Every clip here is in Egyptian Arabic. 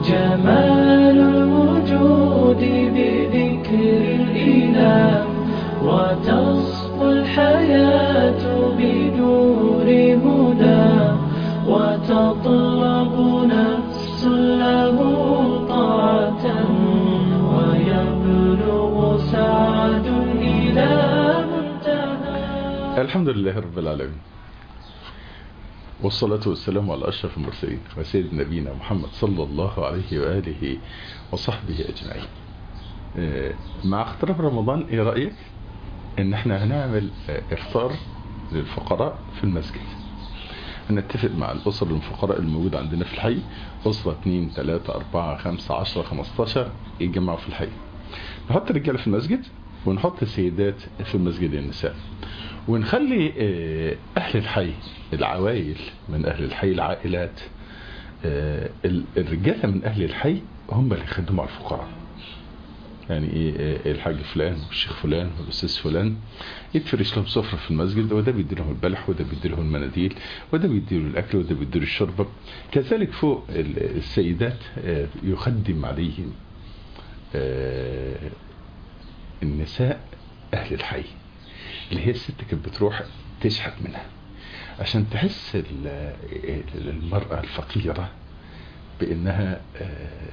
جمال الوجود بذكر الإله وتصفو الحياة بنور هدى وتطلب نفس له طاعة ويبلغ سعد إلى منتهى الحمد لله رب العالمين والصلاة والسلام على أشرف المرسلين وسيد نبينا محمد صلى الله عليه وآله وصحبه أجمعين آه، مع اقتراب رمضان ايه رأيك ان احنا هنعمل آه، افطار للفقراء في المسجد هنتفق مع الأسر الفقراء الموجودة عندنا في الحي أسرة 2 3 4 5 10 15 يتجمعوا في الحي نحط الرجالة في المسجد ونحط السيدات في المسجد النساء ونخلي آه، أهل الحي العوائل من أهل الحي العائلات آه، ال- الرجالة من أهل الحي هم اللي يخدموا على الفقراء يعني ايه آه، الحاج فلان والشيخ فلان والاستاذ فلان يتفرش لهم سفره في المسجد وده بيدي لهم البلح وده بيدي لهم المناديل وده بيدي له الاكل وده بيدي له الشرب كذلك فوق ال- السيدات آه، يخدم عليهم آه، النساء اهل الحي اللي هي الست كانت بتروح تشحت منها عشان تحس ال- ال- المرأة الفقيرة بانها آه،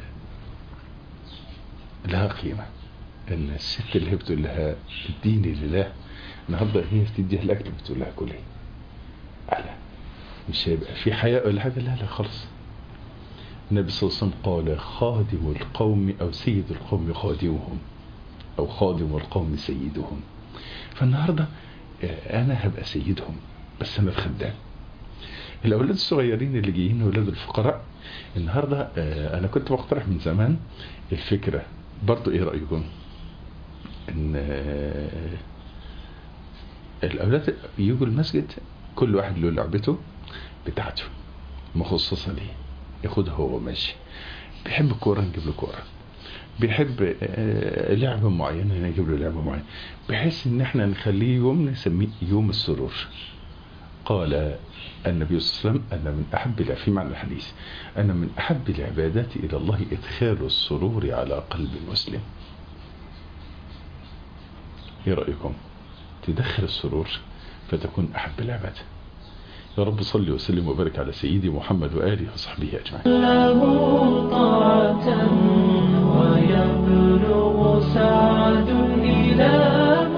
لها قيمة ان الست اللي هي بتقول لها اديني لله النهارده هي بتديها الاكل بتقول لها كلي لا مش هيبقى في حياء ولا حاجه لا لا خالص النبي صلى الله عليه وسلم قال خادم القوم او سيد القوم خادمهم او خادم القوم سيدهم فالنهارده آه، انا هبقى سيدهم بس انا الخدام الاولاد الصغيرين اللي جايين اولاد الفقراء النهارده آه، انا كنت بقترح من زمان الفكره برضو ايه رايكم ان آه، الاولاد يجوا المسجد كل واحد له لعبته بتاعته مخصصه ليه ياخدها هو ماشي بيحب الكوره نجيب له كوره بيحب آه، لعبه معينه نجيب له لعبه معينه بحيث ان احنا نخليه يوم نسميه يوم السرور قال النبي صلى الله عليه وسلم أن من أحب الع- في معنى الحديث أن من أحب العبادات إلى الله إدخال السرور على قلب المسلم إيه رأيكم تدخل السرور فتكون أحب العبادة يا رب صل وسلم وبارك على سيدي محمد وآله وصحبه أجمعين له طاعة ويبلغ سعد إلى